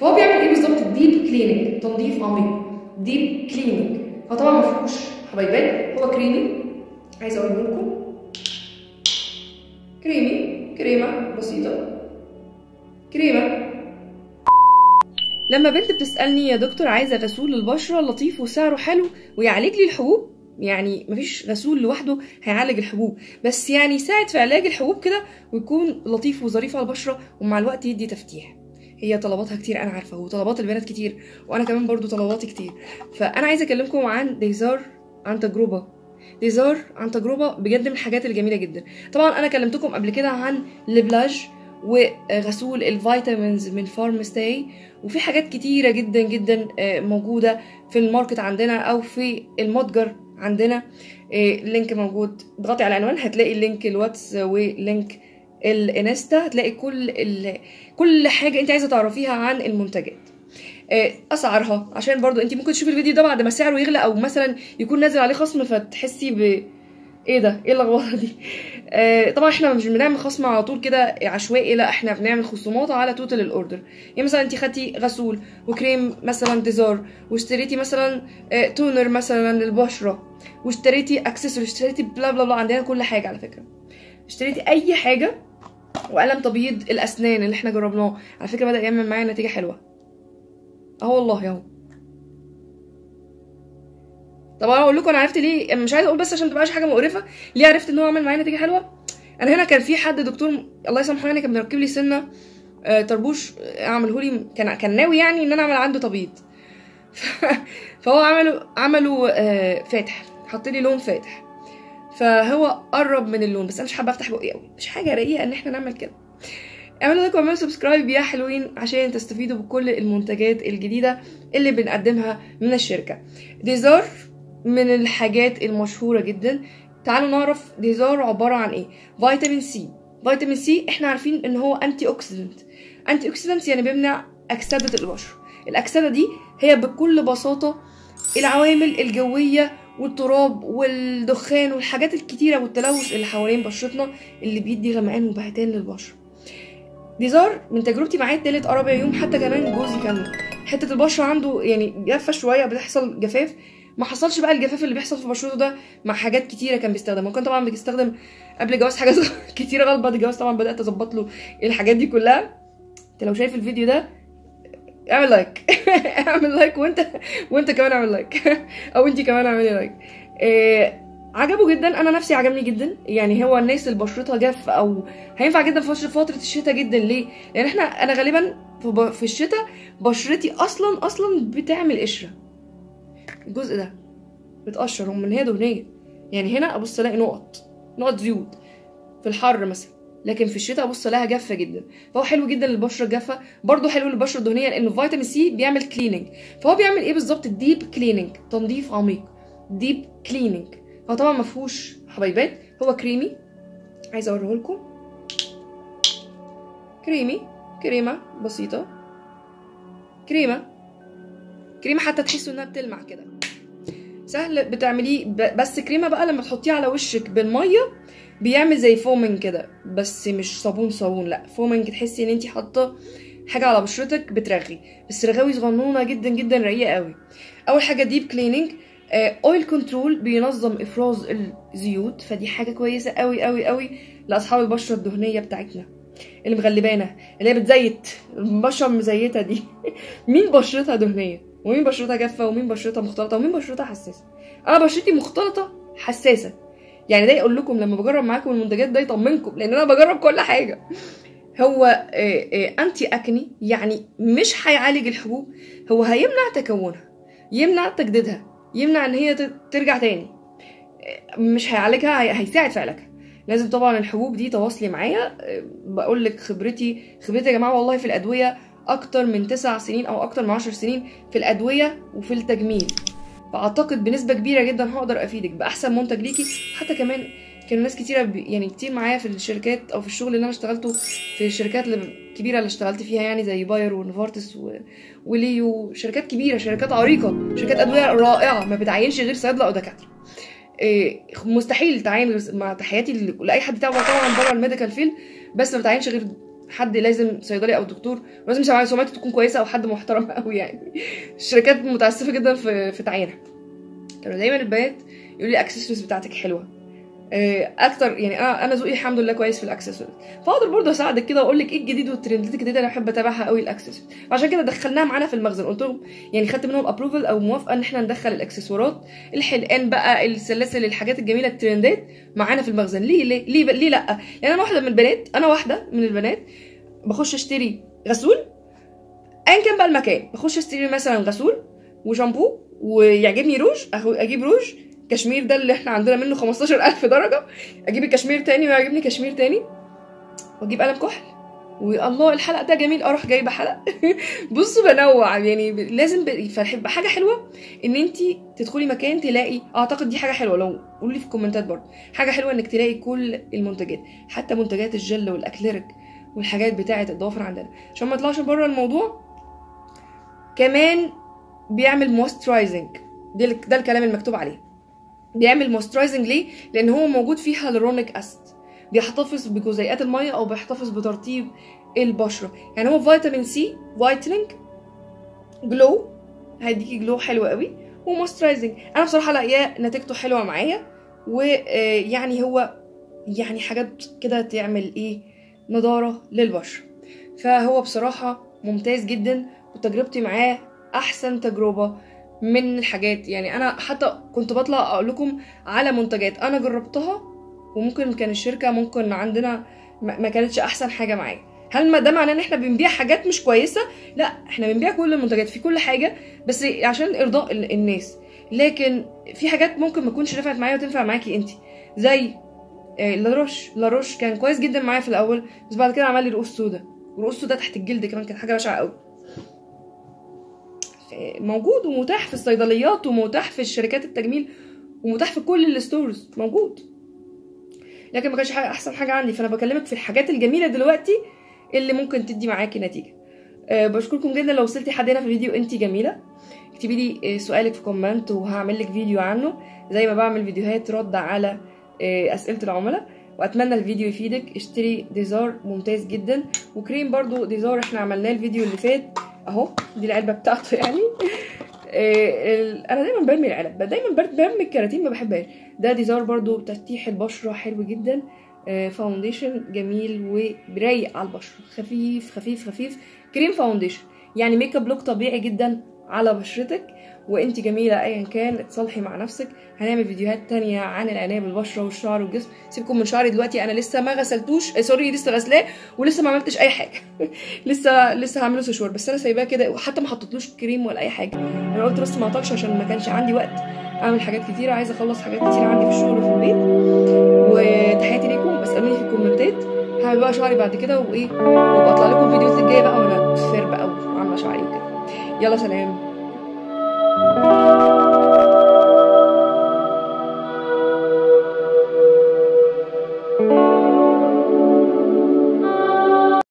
فهو بيعمل ايه بالظبط ديب كليننج تنظيف عميق ديب كليننج هو طبعا ما فيهوش حبيبات هو كريمي عايزه اقول لكم كريمي كريمه بسيطه كريمه لما بنت بتسالني يا دكتور عايزه غسول للبشره لطيف وسعره حلو ويعالج لي الحبوب يعني مفيش غسول لوحده هيعالج الحبوب بس يعني يساعد في علاج الحبوب كده ويكون لطيف وظريف على البشره ومع الوقت يدي تفتيح هي طلباتها كتير انا عارفه وطلبات البنات كتير وانا كمان برضو طلباتي كتير فانا عايزه اكلمكم عن ديزار عن تجربه ديزار عن تجربه بجد من الحاجات الجميله جدا طبعا انا كلمتكم قبل كده عن لبلاج وغسول الفيتامينز من فارم ستاي وفي حاجات كتيره جدا جدا موجوده في الماركت عندنا او في المتجر عندنا اللينك موجود اضغطي على العنوان هتلاقي اللينك الواتس ولينك الانستا هتلاقي كل ال... كل حاجه انت عايزه تعرفيها عن المنتجات اسعارها عشان برضو انت ممكن تشوفي الفيديو ده بعد ما سعره يغلى او مثلا يكون نازل عليه خصم فتحسي ب ايه ده ايه اللخبطه دي آه طبعا احنا مش بنعمل خصم على طول كده عشوائي لا احنا بنعمل خصومات على توتال الاوردر يعني مثلا انت خدتي غسول وكريم مثلا ديزار واشتريتي مثلا آه تونر مثلا للبشره واشتريتي اكسسوري اشتريتي بلا بلا بلا عندنا كل حاجه على فكره اشتريتي اي حاجه وقلم تبييض الاسنان اللي احنا جربناه على فكره بدا يعمل معايا نتيجه حلوه اهو والله اهو طب انا اقول لكم انا عرفت ليه مش عايزه اقول بس عشان متبقاش حاجه مقرفه ليه عرفت ان هو عمل معايا نتيجه حلوه انا هنا كان في حد دكتور الله يسامحه يعني كان مركب لي سنه آه طربوش اعمله لي كان كان ناوي يعني ان انا اعمل عنده تبييض فهو عملوا عملوا آه فاتح حط لي لون فاتح فهو قرب من اللون بس انا مش حابه افتح بقي قوي مش حاجه رقيقه ان احنا نعمل كده اعملوا لايك واعملوا سبسكرايب يا حلوين عشان تستفيدوا بكل المنتجات الجديده اللي بنقدمها من الشركه ديزار من الحاجات المشهوره جدا تعالوا نعرف ديزار عباره عن ايه فيتامين سي فيتامين سي احنا عارفين ان هو انتي اوكسيدنت انتي اوكسيدنت يعني بيمنع اكسده البشره الاكسده دي هي بكل بساطه العوامل الجويه والتراب والدخان والحاجات الكتيره والتلوث اللي حوالين بشرتنا اللي بيدي غمقان وبهتان للبشره ديزار من تجربتي معاه التالت رابع يوم حتى كمان جوزي كان حته البشره عنده يعني جافه شويه بتحصل جفاف ما حصلش بقى الجفاف اللي بيحصل في بشرته ده مع حاجات كتيره كان بيستخدمها وكان طبعا بيستخدم قبل الجواز حاجات كتيره غلط بعد الجواز طبعا بدات اظبط له الحاجات دي كلها انت لو شايف الفيديو ده اعمل لايك اعمل لايك وانت وانت كمان اعمل لايك او انت كمان اعملي لايك إيه عجبه جدا انا نفسي عجبني جدا يعني هو الناس اللي بشرتها جاف او هينفع جدا في فتره الشتاء جدا ليه لان احنا انا غالبا في الشتاء بشرتي اصلا اصلا بتعمل قشره الجزء ده بتقشر ومن هي دهنيه يعني هنا ابص الاقي نقط نقط زيوت في الحر مثلا لكن في الشتاء ابص الاقيها جافه جدا فهو حلو جدا للبشره الجافه برضه حلو للبشره الدهنيه لانه فيتامين سي بيعمل كليننج فهو بيعمل ايه بالظبط ديب كليننج تنظيف عميق ديب كليننج هو طبعا ما فيهوش حبيبات هو كريمي عايزه اوريه لكم كريمي كريمه بسيطه كريمه كريمه حتى تحسوا انها بتلمع كده سهل بتعمليه بس كريمه بقى لما تحطيه على وشك بالميه بيعمل زي فومنج كده بس مش صابون صابون لا فومنج تحسي ان انت حاطه حاجه على بشرتك بترغي بس رغاوي صغنونه جدا جدا رقيقه قوي اول حاجه ديب كليننج اويل كنترول بينظم افراز الزيوت فدي حاجه كويسه قوي قوي قوي لاصحاب البشره الدهنيه بتاعتنا اللي مغلبانا اللي هي بتزيت البشره المزيته دي مين بشرتها دهنيه ومين بشرتها جافه ومين بشرتها مختلطه ومين بشرتها حساسه انا بشرتي مختلطه حساسه يعني ده يقول لكم لما بجرب معاكم المنتجات ده يطمنكم لان انا بجرب كل حاجه هو انتي اكني يعني مش هيعالج الحبوب هو هيمنع تكونها يمنع تجديدها يمنع ان هي ترجع تاني مش هيعالجها هيساعد في علاجها لازم طبعا الحبوب دي تواصلي معايا بقول لك خبرتي خبرتي يا جماعه والله في الادويه اكتر من تسع سنين او اكتر من عشر سنين في الادويه وفي التجميل فاعتقد بنسبه كبيره جدا هقدر افيدك باحسن منتج ليكي حتى كمان كانوا ناس كتيره يعني كتير معايا في الشركات او في الشغل اللي انا اشتغلته في الشركات الكبيره اللي اشتغلت فيها يعني زي باير ونوفارتس و... وليو شركات كبيره شركات عريقه شركات ادويه رائعه ما بتعينش غير صيادله او دكاتره إيه مستحيل تعين غير مع تحياتي لاي حد تابع طبعا بره الميديكال فيلد بس ما بتعينش غير حد لازم صيدلي او دكتور ولازم سمع- سمعته تكون كويسه او حد محترم قوي يعني الشركات متاسفه جدا في في تعيينها كانوا دايما البنات يقولوا لي الاكسسوارز بتاعتك حلوه آه، اكتر يعني انا انا ذوقي الحمد لله كويس في الاكسسوارز فاقدر برضه اساعدك كده واقول لك ايه الجديد والترندات الجديده اللي انا بحب اتابعها قوي الاكسسوارز عشان كده دخلناها معانا في المخزن قلت لهم يعني خدت منهم ابروفل او موافقه ان احنا ندخل الاكسسوارات الحلقان بقى السلاسل الحاجات الجميله الترندات معانا في المخزن ليه ليه ليه, ليه لا يعني انا واحده من البنات انا واحده من البنات بخش اشتري غسول ايا كان بقى المكان بخش اشتري مثلا غسول وشامبو ويعجبني روج أخو- اجيب روج كشمير ده اللي احنا عندنا منه 15000 درجه اجيب الكشمير تاني ويعجبني كشمير تاني واجيب قلم كحل والله الحلق ده جميل اروح جايبه حلق بصوا بنوع يعني ب- لازم ب- فالح- حاجه حلوه ان انت تدخلي مكان تلاقي اعتقد دي حاجه حلوه لو قولوا لي في الكومنتات برضه حاجه حلوه انك تلاقي كل المنتجات حتى منتجات الجل والاكليريك والحاجات بتاعه الضوافر عندنا عشان ما نطلعش بره الموضوع كمان بيعمل مويسترايزنج ده ده الكلام المكتوب عليه بيعمل مويسترايزنج ليه لان هو موجود فيه هالورونيك اسيد بيحتفظ بجزيئات الميه او بيحتفظ بترطيب البشره يعني هو فيتامين سي وايتنينج جلو هيديكي جلو حلو قوي ومويسترايزنج انا بصراحه لاقياه نتيجته حلوه معايا ويعني هو يعني حاجات كده تعمل ايه نضاره للبشره فهو بصراحه ممتاز جدا وتجربتي معاه احسن تجربه من الحاجات يعني انا حتى كنت بطلع اقول لكم على منتجات انا جربتها وممكن كان الشركه ممكن عندنا ما ما كانتش احسن حاجه معايا هل ما ده معناه ان احنا بنبيع حاجات مش كويسه لا احنا بنبيع كل المنتجات في كل حاجه بس عشان ارضاء ال- الناس لكن في حاجات ممكن ما تكونش نفعت معايا وتنفع معاكي انت زي آه، لاروش لاروش كان كويس جدا معايا في الاول بس بعد كده عمل لي رؤوس سودا ورؤوس سودا تحت الجلد كمان كانت حاجه بشعه قوي موجود ومتاح في الصيدليات ومتاح في الشركات التجميل ومتاح في كل الستورز موجود لكن ما كانش حاجه احسن حاجه عندي فانا بكلمك في الحاجات الجميله دلوقتي اللي ممكن تدي معاكي نتيجه أه بشكركم جدا لو وصلتي حد هنا في الفيديو انت جميله اكتبي لي آه، سؤالك في كومنت وهعمل لك فيديو عنه زي ما بعمل فيديوهات رد على آه، اسئله العملاء واتمنى الفيديو يفيدك اشتري ديزار ممتاز جدا وكريم برضو ديزار احنا عملناه الفيديو اللي فات اهو دي العلبه بتاعته يعني آه، ال- انا دايما برمي العلب دايما بر- برمي الكراتين ما بحبهاش ده ديزار برضو تفتيح البشره حلو جدا آه، فاونديشن جميل وبرايق على البشره خفيف خفيف خفيف كريم فاونديشن يعني ميك اب لوك طبيعي جدا على بشرتك وانت جميله ايا كان اتصالحي مع نفسك هنعمل فيديوهات تانية عن العنايه بالبشره والشعر والجسم سيبكم من شعري دلوقتي انا لسه ما غسلتوش آه، سوري لسه غسلاه ولسه ما عملتش اي حاجه لسه لسه هعمله سشوار بس انا سايباه كده وحتى ما حطيتلوش كريم ولا اي حاجه انا قلت بس ما اعطلش عشان ما كانش عندي وقت اعمل حاجات كتيره عايزه اخلص حاجات كتيره عندي في الشغل وفي البيت وتحياتي ليكم اسالوني في الكومنتات هعمل بقى شعري بعد كده وايه وابقى اطلع لكم الفيديوز الجايه بقى وانا فير بقى وعامله شعري وكده يلا سلام